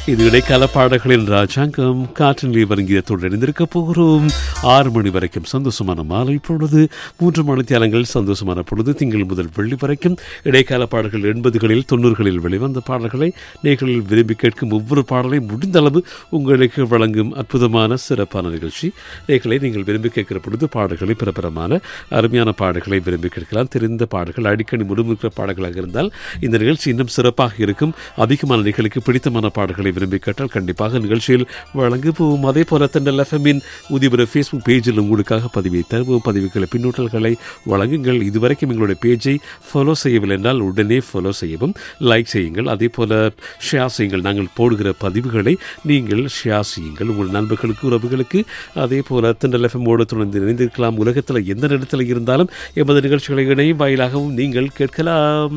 இது இடைக்கால பாடல்களின் ராஜாங்கம் காற்றிலே வருங்கியத்தோடு இணைந்திருக்க போகிறோம் ஆறு மணி வரைக்கும் சந்தோஷமான மாலை பொழுது மூன்று மணித்தியாலங்கள் சந்தோஷமான பொழுது திங்கள் முதல் வெள்ளி வரைக்கும் இடைக்கால பாடல்கள் எண்பதுகளில் தொண்ணூறுகளில் வெளிவந்த பாடல்களை நேர்களில் விரும்பி கேட்கும் ஒவ்வொரு பாடலையும் முடிந்த அளவு உங்களுக்கு வழங்கும் அற்புதமான சிறப்பான நிகழ்ச்சி நேர்களை நீங்கள் விரும்பி கேட்கிற பொழுது பாடல்களை பிரபலமான அருமையான பாடல்களை விரும்பி கேட்கலாம் தெரிந்த பாடல்கள் அடிக்கடி முழுமிருக்கிற பாடல்களாக இருந்தால் இந்த நிகழ்ச்சி இன்னும் சிறப்பாக இருக்கும் அதிகமான நிகழ்ச்சிக்கு பிடித்தமான பாடல்களை விரும்பி கேட்டால் கண்டிப்பாக நிகழ்ச்சியில் வழங்குவோம் அதே போல தெண்டல் எஃப்எம்மின் உதிபுற ஃபேஸ்புக் பேஜில் உங்களுக்காக பதிவை தருவோம் பதிவுகளை பின்னூட்டல்களை வழங்குங்கள் இதுவரைக்கும் எங்களுடைய பேஜை ஃபாலோ செய்யவில்லை என்றால் உடனே ஃபாலோ செய்யவும் லைக் செய்யுங்கள் அதே போல ஷேர் செய்யுங்கள் நாங்கள் போடுகிற பதிவுகளை நீங்கள் ஷேர் செய்யுங்கள் உங்கள் நண்பர்களுக்கு உறவுகளுக்கு அதே போல தெண்டல் எஃப்எம்மோடு தொடர்ந்து இணைந்திருக்கலாம் உலகத்தில் எந்த இடத்துல இருந்தாலும் எமது நிகழ்ச்சிகளை இணையும் வாயிலாகவும் நீங்கள் கேட்கலாம்